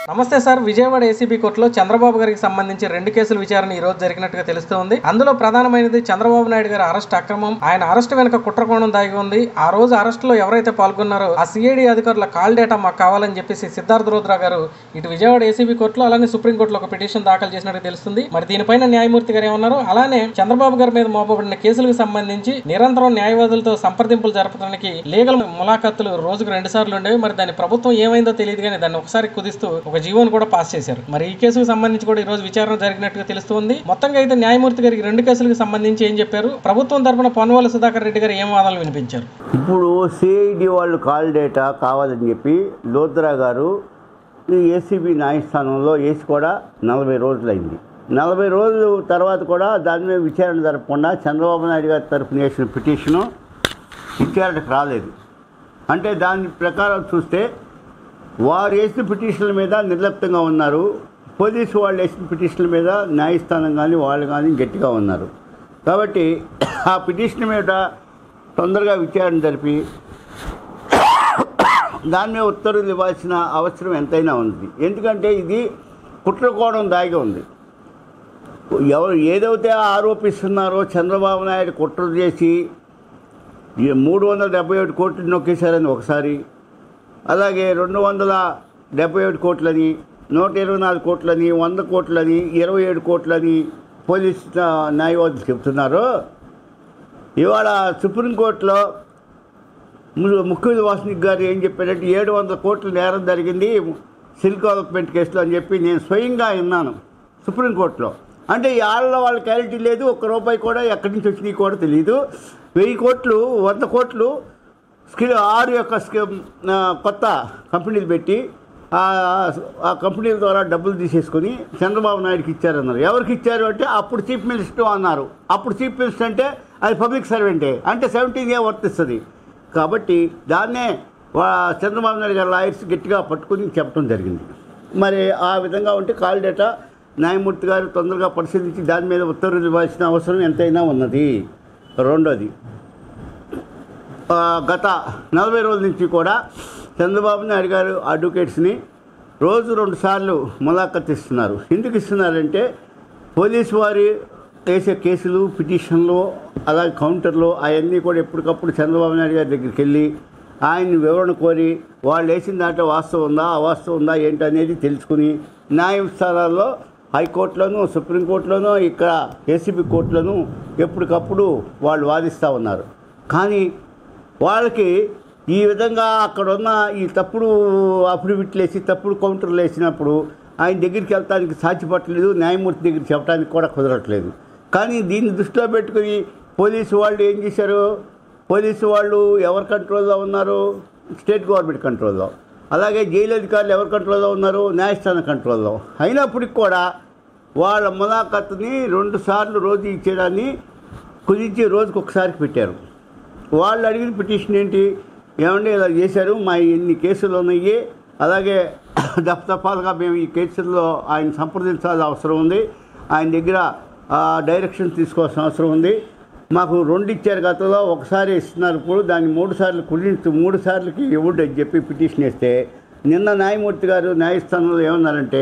నమస్తే sir Vijayawada ACB కోర్టులో చంద్రబాబు గారికి సంబంధించి రెండు కేసుల విచారణ ఈ రోజు జరిగినట్టుగా తెలుస్తోంది అందులో ప్రధానమైనది చంద్రబాబు నాయుడు గారి అరెస్ట్ అక్రమం ఆయన అరెస్ట్ వెనుక కుట్రకోణం దాగి ఉంది ఆ రోజు అరెస్ట్ లో ఎవరైతే పాల్గొన్నారో ఆ సిఐడి అధికారుల కాల్ డేటా మాకు కావాలని చెప్పేసి సిద్ధార్థ రూద్రా గారు ఇటు విజయవాడ ఏసీబీ కోర్టులో అలానే సుప్రీంకోర్టులో ఒక పిటిషన్ దాఖలు చేసినట్టు తెలుస్తుంది మరి దీనిపైన న్యాయమూర్తి గారు ఏమన్నారు అలానే చంద్రబాబు గారి మీద మోపబడిన కేసులకు సంబంధించి నిరంతరం న్యాయవాదులతో సంప్రదింపులు జరపడానికి లీగల్ ములాఖతులు రోజుకు రెండు సార్లు ఉండేవి మరి దాని ప్రభుత్వం ఏమైందో తెలియదు కానీ దాన్ని ఒకసారి కుదిస్తూ ఒక జీవోను కూడా పాస్ చేశారు మరి ఈ కేసుకు సంబంధించి కూడా ఈ రోజు విచారణ జరిగినట్టుగా తెలుస్తుంది మొత్తంగా అయితే న్యాయమూర్తి గారికి రెండు కేసులకు సంబంధించి ఏం చెప్పారు ప్రభుత్వం తరపున పొన్నవాళ్ళ సుధాకర్ రెడ్డి గారు ఏం వాదనలు వినిపించారు ఇప్పుడు సిఐడి వాళ్ళు కాల్ డేటా కావాలని చెప్పి లోద్రా గారు ఈ ఏసీబీ న్యాయస్థానంలో వేసి కూడా నలభై రోజులైంది నలభై రోజుల తర్వాత కూడా దాని మీద విచారణ జరపకుండా చంద్రబాబు నాయుడు గారి తరఫున వేసిన పిటిషను విచారణకు రాలేదు అంటే దాని ప్రకారం చూస్తే వారు వేసిన పిటిషన్ల మీద నిర్లిప్తంగా ఉన్నారు పోలీసు వాళ్ళు వేసిన పిటిషన్ల మీద న్యాయస్థానం కానీ వాళ్ళు కానీ గట్టిగా ఉన్నారు కాబట్టి ఆ పిటిషన్ మీద తొందరగా విచారణ జరిపి దాని మీద ఉత్తర్వులు ఇవ్వాల్సిన అవసరం ఎంతైనా ఉంది ఎందుకంటే ఇది కుట్రకోవడం దాగి ఉంది ఎవరు ఏదైతే ఆరోపిస్తున్నారో చంద్రబాబు నాయుడు కుట్ర చేసి ఈ మూడు వందల డెబ్బై ఒకటి కోట్లు నొక్కేశారని ఒకసారి అలాగే రెండు వందల డెబ్బై ఒకటి కోట్లని నూట ఇరవై నాలుగు కోట్లని వంద కోట్లని ఇరవై ఏడు కోట్లని పోలీస్ ఆ, న్యాయవాదులు చెప్తున్నారు ఇవాళ సుప్రీంకోర్టులో ము- ముఖ్య వాసనిక్ గారు ఏం చెప్పారంటే ఏడు వందల కోట్ల నేరం జరిగింది సిల్క్ డెవలప్మెంట్ కేసులో అని చెప్పి నేను స్వయంగా విన్నాను సుప్రీంకోర్టులో అంటే వాళ్ళ వాళ్ళ క్లారిటీ లేదు ఒక్క రూపాయి కూడా ఎక్కడి నుంచి వచ్చినాయి కూడా తెలియదు వెయ్యి కోట్లు వంద కోట్లు స్కిల్ ఆరు యొక్క స్కి- ఆ, కొత్త కంపెనీలు పెట్టి ఆ ఆ కంపెనీల ద్వారా డబ్బులు తీసేసుకొని చంద్రబాబు నాయుడుకి ఇచ్చారన్నారు ఎవరికి ఇచ్చారు అంటే అప్పుడు చీఫ్ మినిస్టర్ అన్నారు అప్పుడు చీఫ్ మినిస్టర్ అంటే అది పబ్లిక్ సర్వెంటే అంటే సెవెంటీన్ ఏ వర్తిస్తుంది కాబట్టి దాన్నే వా- చంద్రబాబు నాయుడు గారి లాయర్స్ గట్టిగా పట్టుకుని చెప్పడం జరిగింది మరి ఆ విధంగా ఉంటే కాల్ డేటా న్యాయమూర్తి గారు తొందరగా పరిశీలించి దాని మీద ఉత్తర్వులు ఇవ్వాల్సిన అవసరం ఎంతైనా ఉన్నది రెండోది ఆ, గత నలభై రోజుల నుంచి కూడా చంద్రబాబు నాయుడు గారు అడ్వకేట్స్ని రోజు రెండు సార్లు ములాఖత్ ఇస్తున్నారు ఎందుకు ఇస్తున్నారంటే పోలీసు వారి వేసే కేసులు పిటిషన్లు అలాగే కౌంటర్లు అవన్నీ కూడా ఎప్పటికప్పుడు చంద్రబాబు నాయుడు గారి దగ్గరికి వెళ్ళి ఆయన్ని వివరణ కోరి వాళ్ళు వేసిన దాంట్లో వాస్తవం ఉందా అవాస్తవం ఉందా ఏంటి అనేది తెలుసుకుని న్యాయస్థానాల్లో హైకోర్టులోను సుప్రీంకోర్టులోనూ ఇక్కడ ఏసీబీ కోర్టులోనూ ఎప్పటికప్పుడు వాళ్ళు వాదిస్తూ ఉన్నారు కానీ వాళ్ళకి ఈ విధంగా అక్కడ ఉన్న ఈ తప్పుడు అఫిడవిట్లు వేసి తప్పుడు కౌంటర్లు వేసినప్పుడు ఆయన దగ్గరికి వెళ్తానికి సాధ్యపడలేదు న్యాయమూర్తి దగ్గరికి చెప్పడానికి కూడా కుదరట్లేదు కానీ దీన్ని దృష్టిలో పెట్టుకుని పోలీసు వాళ్ళు ఏం చేశారు పోలీసు వాళ్ళు ఎవరి కంట్రోల్లో ఉన్నారు స్టేట్ గవర్నమెంట్ కంట్రోల్లో అలాగే జైలు అధికారులు ఎవరి కంట్రోల్లో ఉన్నారు న్యాయస్థానం కంట్రోల్లో అయినప్పటికి కూడా వాళ్ళ ములాఖత్తుని రెండు సార్లు రోజు ఇచ్చేదాన్ని కుదించి రోజుకు ఒకసారికి పెట్టారు వాళ్ళు అడిగిన పిటిషన్ ఏంటి ఏమంటే ఇలా చేశారు మా ఇన్ని కేసులు ఉన్నాయి అలాగే దఫదఫాలుగా మేము ఈ కేసుల్లో ఆయన సంప్రదించాల్సిన అవసరం ఉంది ఆయన దగ్గర ఆ, డైరెక్షన్ తీసుకోవాల్సిన అవసరం ఉంది మాకు రెండు ఇచ్చారు గతంలో ఒకసారి ఇస్తున్నారు ఇప్పుడు దాన్ని మూడు సార్లు కుదించి మూడు సార్లకి ఇవ్వడు అని చెప్పి పిటిషన్ వేస్తే నిన్న న్యాయమూర్తి గారు న్యాయస్థానంలో ఏమన్నారంటే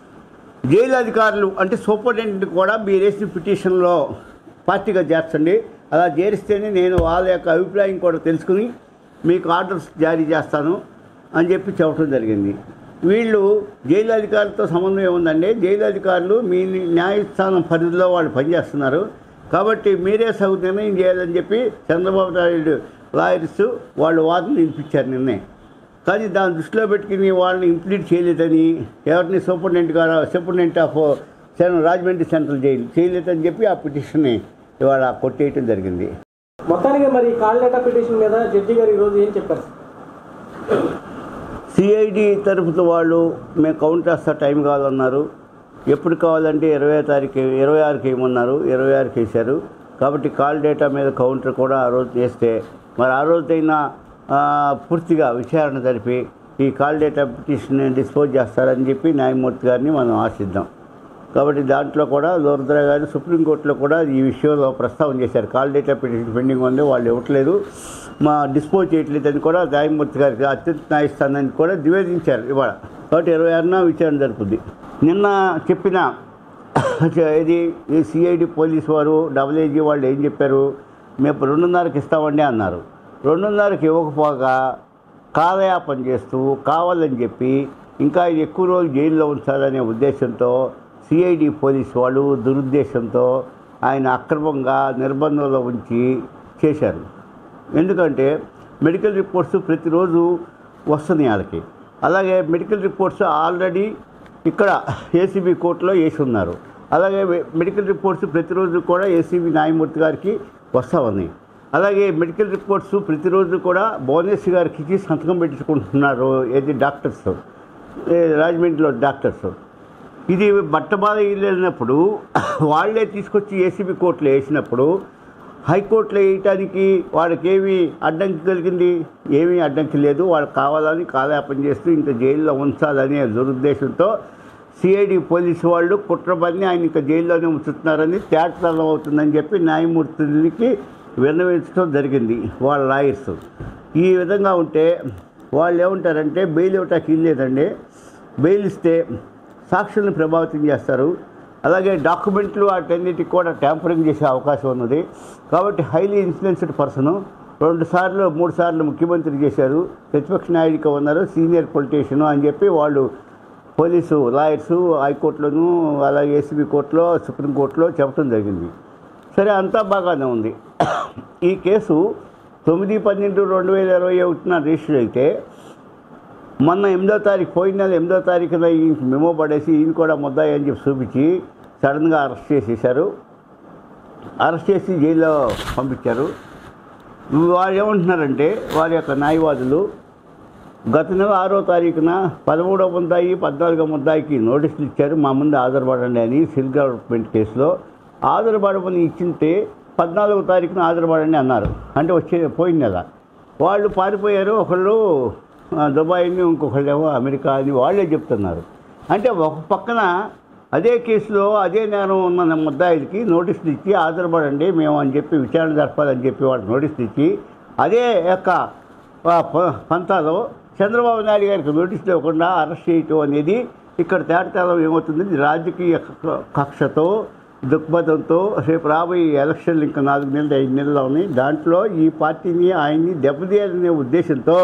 జైలు అధికారులు అంటే సూపరింటెండెంట్ కూడా మీరు వేసిన పిటిషన్లో పార్టీగా చేర్చండి అలా చేరిస్తేనే నేను వాళ్ళ యొక్క అభిప్రాయం కూడా తెలుసుకుని మీకు ఆర్డర్స్ జారీ చేస్తాను అని చెప్పి చెప్పడం జరిగింది వీళ్ళు జైలు అధికారులతో సమన్వయం ఉందండి జైలు అధికారులు మీ న్యాయస్థానం పరిధిలో వాళ్ళు పనిచేస్తున్నారు కాబట్టి మీరే సగు నిర్ణయం చేయాలని చెప్పి చంద్రబాబు నాయుడు లాయర్స్ వాళ్ళు వాదన వినిపించారు నిన్నే కానీ దాన్ని దృష్టిలో పెట్టుకుని వాళ్ళని ఇంప్లీట్ చేయలేదని ఎవరిని సూపరింటెండెంట్ గారు సూపరింటెండెంట్ ఆఫ్ సెన్ రాజమండ్రి సెంట్రల్ జైలు చేయలేదని చెప్పి ఆ పిటిషన్ని ఇవాళ కొట్టేయటం జరిగింది మొత్తానికి మరి కాల్ డేటా పిటిషన్ మీద జడ్జి గారు ఈ రోజు ఏం చెప్పారు సిఐడి తరఫున వాళ్ళు మేము కౌంట్ వేస్తా టైం కావాలన్నారు ఎప్పుడు కావాలంటే ఇరవై తారీఖు ఇరవై ఆరుకి ఏమన్నారు ఇరవై ఆరుకి వేశారు కాబట్టి కాల్ డేటా మీద కౌంటర్ కూడా ఆ రోజు చేస్తే మరి ఆ రోజైనా ఆ, పూర్తిగా విచారణ జరిపి ఈ కాల్ డేటా పిటిషన్ డిస్పోజ్ చేస్తారని చెప్పి న్యాయమూర్తి గారిని మనం ఆశిద్దాం కాబట్టి దాంట్లో కూడా లోర్ద్రా గారు సుప్రీంకోర్టులో కూడా ఈ విషయంలో ప్రస్తావన చేశారు కాల్ డేటా పిటిషన్ పెండింగ్ ఉంది వాళ్ళు ఇవ్వట్లేదు మా డిస్పోజ్ చేయట్లేదని కూడా న్యాయమూర్తి గారికి అత్యున్నత న్యాయస్థానానికి కూడా నివేదించారు ఇవాళ కాబట్టి ఇరవై ఆరున విచారణ జరుగుతుంది నిన్న చెప్పిన ఇది ఈ సిఐడి పోలీస్ వారు డబుల్ ఏజీ వాళ్ళు ఏం చెప్పారు మేము రెండున్నరకి ఇస్తామండి అన్నారు రెండున్నరకి ఇవ్వకపోగా కాలయాపన చేస్తూ కావాలని చెప్పి ఇంకా ఎక్కువ రోజులు జైల్లో ఉంచాలనే ఉద్దేశంతో సిఐడి పోలీస్ వాళ్ళు దురుద్దేశంతో ఆయన అక్రమంగా నిర్బంధంలో ఉంచి చేశారు ఎందుకంటే మెడికల్ రిపోర్ట్స్ ప్రతిరోజు వస్తున్నాయి వాళ్ళకి అలాగే మెడికల్ రిపోర్ట్స్ ఆల్రెడీ ఇక్కడ ఏసీబీ కోర్టులో వేసి ఉన్నారు అలాగే మె- మెడికల్ రిపోర్ట్స్ ప్రతిరోజు కూడా ఏసీబీ న్యాయమూర్తి గారికి వస్తూ ఉన్నాయి అలాగే మెడికల్ రిపోర్ట్స్ ప్రతిరోజు కూడా భువనేశ్వర్ గారికి ఇచ్చి సంతకం పెట్టించుకుంటున్నారు ఏది డాక్టర్స్ ఏ రాజమండ్రిలో డాక్టర్స్ ఇది బట్టబాద వెళ్ళినప్పుడు వాళ్ళే తీసుకొచ్చి ఏసీబీ కోర్టులో వేసినప్పుడు హైకోర్టులో వేయటానికి వాళ్ళకి ఏమి అడ్డంకి కలిగింది ఏమీ అడ్డంకి లేదు వాళ్ళు కావాలని కాలాపన చేస్తూ ఇంకా జైల్లో ఉంచాలనే దురుద్దేశంతో సిఐడి పోలీసు వాళ్ళు కుట్రపని ఆయన ఇంకా జైల్లోనే ఉంచుతున్నారని తేటతలం అవుతుందని చెప్పి న్యాయమూర్తులకి విన్నవించడం జరిగింది వాళ్ళ లాయర్స్ ఈ విధంగా ఉంటే వాళ్ళు ఏమంటారంటే బెయిల్ ఇవ్వటానికి ఇల్లేదండి బెయిల్ ఇస్తే సాక్షుల్ని ప్రభావితం చేస్తారు అలాగే డాక్యుమెంట్లు వాటన్నిటికి కూడా ట్యాంపరింగ్ చేసే అవకాశం ఉన్నది కాబట్టి హైలీ ఇన్ఫ్లుయెన్స్డ్ పర్సన్ రెండు సార్లు మూడు సార్లు ముఖ్యమంత్రి చేశారు ప్రతిపక్ష నాయకుడిగా ఉన్నారు సీనియర్ పొలిటీషియన్ అని చెప్పి వాళ్ళు పోలీసు లాయర్స్ హైకోర్టులోను అలాగే ఏసీబీ కోర్టులో సుప్రీంకోర్టులో చెప్పడం జరిగింది సరే అంతా బాగానే ఉంది ఈ కేసు తొమ్మిది పన్నెండు రెండు వేల ఇరవై ఒకటిన రిజిస్టర్ అయితే మొన్న ఎనిమిదో తారీఖు పోయిన నెల ఎనిమిదో తారీఖున ఈ మెమో పడేసి ఈయన కూడా ముద్దాయి అని చెప్పి చూపించి సడన్గా అరెస్ట్ చేసేసారు అరెస్ట్ చేసి జైల్లో పంపించారు వారు ఏమంటున్నారంటే వారి యొక్క న్యాయవాదులు గత నెల ఆరో తారీఖున పదమూడవ ముద్దాయి పద్నాలుగో ముద్దాయికి నోటీసులు ఇచ్చారు మా ముందు హాజరుపడండి అని సిల్ గవర్నమెంట్ కేసులో హాజరుపడమని ఇచ్చింటే పద్నాలుగో తారీఖున హాజరుపడండి అన్నారు అంటే వచ్చే పోయిన నెల వాళ్ళు పారిపోయారు ఒకళ్ళు ఆ, దుబాయ్ని ఇంకొకళ్ళు ఏమో అమెరికా అని వాళ్ళే చెప్తున్నారు అంటే ఒక పక్కన అదే కేసులో అదే నేరం ఉన్న ముద్దాయిలకి నోటీసులు ఇచ్చి హాజరుపడండి మేము అని చెప్పి విచారణ జరపాలని చెప్పి వాళ్ళకి నోటీసులు ఇచ్చి అదే యొక్క ఆ ప- పంతాలో చంద్రబాబు నాయుడు గారికి నోటీసులు ఇవ్వకుండా అరెస్ట్ చేయటం అనేది ఇక్కడ తేటతెల్లం ఏమవుతుంది ఇది రాజకీయ క- కక్షతో దృక్పథంతో రేపు రాబోయే ఎలక్షన్లు ఇంకా నాలుగు నెలలు ఐదు నెలలు ఉన్నాయి దాంట్లో ఈ పార్టీని ఆయన్ని దెబ్బతీయాలనే ఉద్దేశంతో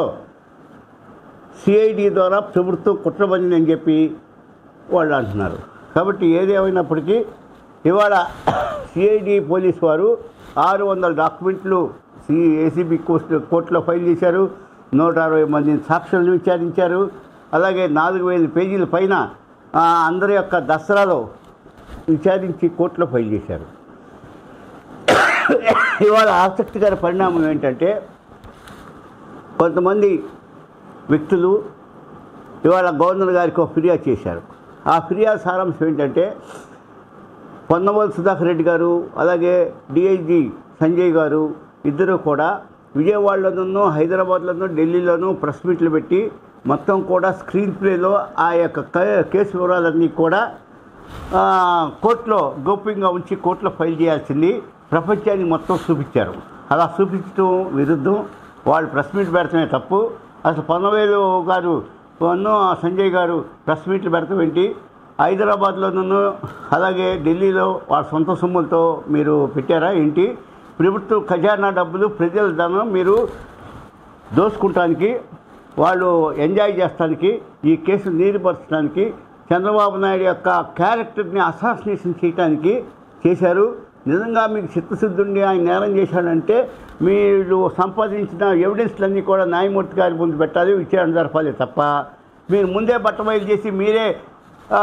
సిఐడి ద్వారా ప్రభుత్వం కుట్రబడిందని చెప్పి వాళ్ళు అంటున్నారు కాబట్టి ఏదేమైనప్పటికీ ఇవాళ సిఐడి పోలీస్ వారు ఆరు వందల డాక్యుమెంట్లు సి ఏసీబీ కోర్టు కోర్టులో ఫైల్ చేశారు నూట అరవై మంది సాక్షులను విచారించారు అలాగే నాలుగు వేల పేజీల పైన ఆ, అందరి యొక్క దసరాలో విచారించి కోర్టులో ఫైల్ చేశారు ఇవాళ ఆసక్తికర పరిణామం ఏంటంటే కొంతమంది వ్యక్తులు ఇవాళ గవర్నర్ గారికి ఒక ఫిర్యాదు చేశారు ఆ ఫిర్యాదు సారాంశం ఏంటంటే పొన్నవల్ సుధాకర్ రెడ్డి గారు అలాగే డిఐజీ సంజయ్ గారు ఇద్దరు కూడా విజయవాడలోనూ హైదరాబాద్లోనూ ఢిల్లీలోనూ ప్రెస్ మీట్లు పెట్టి మొత్తం కూడా స్క్రీన్ ప్లేలో ఆ యొక్క కే- కేసు వివరాలన్నీ కూడా ఆ, కోర్టులో గోప్యంగా ఉంచి కోర్టులో ఫైల్ చేయాల్సింది ప్రపంచానికి మొత్తం చూపించారు అలా చూపించడం విరుద్ధం వాళ్ళు ప్రెస్ మీట్ పెడతామే తప్పు అసలు పొన్నవేలు గారు పొన్ను సంజయ్ గారు ప్రెస్ మీట్లు పెడతాం ఏంటి హైదరాబాద్లోనూ అలాగే ఢిల్లీలో వాళ్ళ సొంత సొమ్ములతో మీరు పెట్టారా ఏంటి ప్రభుత్వ ఖజానా డబ్బులు ప్రజల ధనం మీరు దోసుకుంటానికి వాళ్ళు ఎంజాయ్ చేస్తానికి ఈ కేసు నీరుపరచడానికి చంద్రబాబు నాయుడు యొక్క క్యారెక్టర్ని అసాసినేషన్ చేయడానికి చేశారు నిజంగా మీకు చిత్తశుద్ధుండి ఆయన నేరం చేశాడంటే మీరు సంపాదించిన ఎవిడెన్స్లన్నీ కూడా న్యాయమూర్తి గారి ముందు పెట్టాలి విచారణ జరపాలి తప్ప మీరు ముందే బట్టబయలు చేసి మీరే ఆ,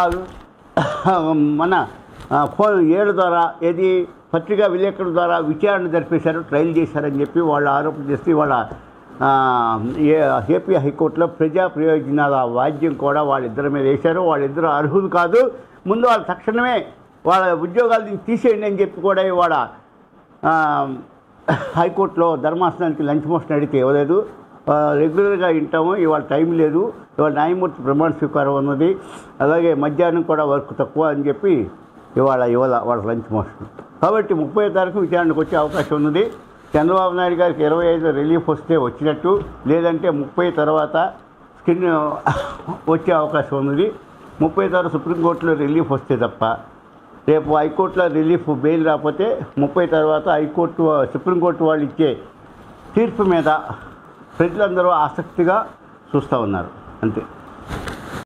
మన ఆ, ఫోన్ ఏడు ద్వారా ఏది పత్రికా విలేకరుల ద్వారా విచారణ జరిపేశారు ట్రయల్ చేశారని చెప్పి వాళ్ళు ఆరోపణ చేసి వాళ్ళ ఆ, ఏ- ఏపీ హైకోర్టులో ప్రజా ప్రయోజనాల వాద్యం కూడా వాళ్ళిద్దరి మీద వేశారు వాళ్ళిద్దరు అర్హులు కాదు ముందు వాళ్ళు తక్షణమే వాళ్ళ ఉద్యోగాలు తీసేయండి అని చెప్పి కూడా ఇవాళ ఆ, హైకోర్టులో ధర్మాసనానికి లంచ్ మోషన్ అడిగితే ఇవ్వలేదు ఆ, రెగ్యులర్గా వింటాము ఇవాళ టైం లేదు ఇవాళ న్యాయమూర్తి ప్రమాణ స్వీకారం ఉన్నది అలాగే మధ్యాహ్నం కూడా వర్క్ తక్కువ అని చెప్పి ఇవాళ ఇవాళ వాళ్ళ లంచ్ మోషన్ కాబట్టి ముప్పై తారీఖు విచారణకు వచ్చే అవకాశం ఉన్నది చంద్రబాబు నాయుడు గారికి ఇరవై ఐదు రిలీఫ్ వస్తే వచ్చినట్టు లేదంటే ముప్పై తర్వాత చిన్న వచ్చే అవకాశం ఉంది ముప్పై తారీఖు సుప్రీంకోర్టులో రిలీఫ్ వస్తే తప్ప రేపు హైకోర్టులో రిలీఫ్ బెయిల్ రాకపోతే ముప్పై తర్వాత హైకోర్టు సుప్రీంకోర్టు వాళ్ళు ఇచ్చే తీర్పు మీద ప్రజలందరూ ఆసక్తిగా చూస్తూ ఉన్నారు అంతే